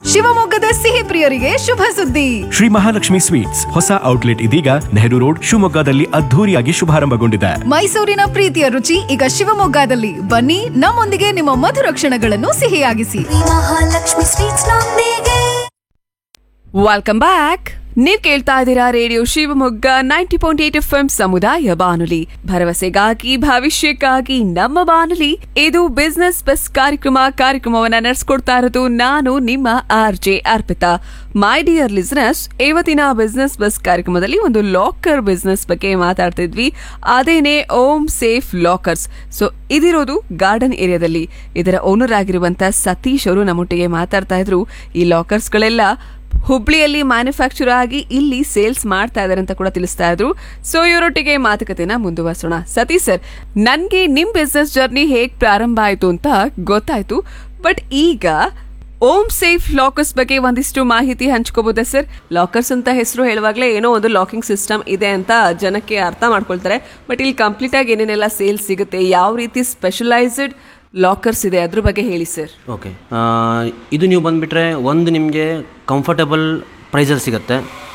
ಶಿವಮೊಗ್ಗದ ಸಿಹಿ ಪ್ರಿಯರಿಗೆ ಶುಭ ಸುದ್ದಿ ಶ್ರೀ ಮಹಾಲಕ್ಷ್ಮಿ ಸ್ವೀಟ್ಸ್ ಹೊಸ ಔಟ್ಲೆಟ್ ಇದೀಗ ನೆಹರು ರೋಡ್ ಶಿವಮೊಗ್ಗದಲ್ಲಿ ಅದ್ಧೂರಿಯಾಗಿ ಶುಭಾರಂಭಗೊಂಡಿದೆ ಮೈಸೂರಿನ ಪ್ರೀತಿಯ ರುಚಿ ಈಗ ಶಿವಮೊಗ್ಗದಲ್ಲಿ ಬನ್ನಿ ನಮ್ಮೊಂದಿಗೆ ನಿಮ್ಮ ಮಧುರ ಕ್ಷಣಗಳನ್ನು ಸಿಹಿಯಾಗಿಸಿ ಮಹಾಲಕ್ಷ್ಮಿ ಸ್ವೀಟ್ಸ್ ನೊಂದಿಗೆ ವೆಲ್ಕಮ್ ಬ್ಯಾಕ್ ನೀವ್ ಕೇಳ್ತಾ ಇದ್ದೀರಾ radio Shivamogga ninety point eight F ಸಮುದಾಯ ಬಾನುಲಿ ಭರವಸೆಗಾಗಿ ಭವಿಷ್ಯಕ್ಕಾಗಿ ನಮ್ಮ ಬಾನುಲಿ ಇದು ಬಿಸ್ನೆಸ್ ಬಸ್ ಕಾರ್ಯಕ್ರಮ ಕಾರ್ಯಕ್ರಮವನ್ನ ನಡೆಸ್ಕೊಡ್ತಾ ಇರೋದು ನಾನು ನಿಮ್ಮ R J Arpita my dear listeners ಇವತ್ತಿನ ಬಿಸ್ನೆಸ್ ಬಸ್ ಕಾರ್ಯಕ್ರಮದಲ್ಲಿ ಒಂದು ಲಾಕರ್ ಬಿಸ್ನೆಸ್ ಬಗ್ಗೆ ಮಾತಾಡ್ತಿದ್ವಿ ಅದೇನೆ ಓಮ್ ಸೇಫ್ ಲಾಕರ್ಸ್ ಸೊ ಇದಿರೋದು ಗಾರ್ಡನ್ ಏರಿಯಾದಲ್ಲಿ ಇದರ ಓನರ್ ಆಗಿರುವಂತ ಸತೀಶ್ ಅವರು ನಮ್ಮೊಟ್ಟಿಗೆ ಮಾತಾಡ್ತಾ ಇದ್ರು ಈ ಲಾಕರ್ಸ್ಗಳೆಲ್ಲ ಹುಬ್ಳಿಯಲ್ಲಿ ಮ್ಯಾನುಫ್ಯಾಕ್ಚರ್ ಆಗಿ ಇಲ್ಲಿ ಸೇಲ್ಸ್ ಮಾಡ್ತಾ ಇದಾರೆ ಅಂತ ಕೂಡ ತಿಳಿಸ್ತಾ ಇದ್ರು ಸೊ ಇವರೊಟ್ಟಿಗೆ ಮಾತುಕತೆನ ಮುಂದುವರಿಸೋಣ ಸತೀಶ್ ಸರ್ ನನ್ಗೆ ನಿಮ್ ಬಿಸ್ನೆಸ್ ಜರ್ನಿ ಹೇಗ್ ಪ್ರಾರಂಭ ಆಯ್ತು ಅಂತ ಗೊತ್ತಾಯ್ತು ಬಟ್ ಈಗ ಓಮ್ ಸೇಫ್ ಲಾಕರ್ಸ್ ಬಗ್ಗೆ ಒಂದಿಷ್ಟು ಮಾಹಿತಿ ಹಂಚ್ಕೋಬೋದಾ ಸರ್ ಲಾಕರ್ಸ್ ಅಂತ ಹೆಸರು ಹೇಳುವಾಗಲೇ ಏನೋ ಒಂದು ಲಾಕಿಂಗ್ ಸಿಸ್ಟಮ್ ಇದೆ ಅಂತ ಜನಕ್ಕೆ ಅರ್ಥ ಮಾಡ್ಕೊಳ್ತಾರೆ ಬಟ್ ಇಲ್ಲಿ ಕಂಪ್ಲೀಟ್ ಆಗಿ ಏನೇನೆಲ್ಲ ಸೇಲ್ಸ್ ಸಿಗುತ್ತೆ ಯಾವ ರೀತಿ ಸ್ಪೆಷಲೈಸ್ಡ್ ಲಾಕರ್ಸ್ ಇದೆ ಅದ್ರ ಬಗ್ಗೆ ಹೇಳಿ ಸರ್ ಓಕೆ ಇದು ನೀವು ಬಂದುಬಿಟ್ರೆ ಒಂದು ನಿಮಗೆ ಕಂಫರ್ಟಬಲ್ ಪ್ರೈಸಲ್ಲಿ ಸಿಗುತ್ತೆ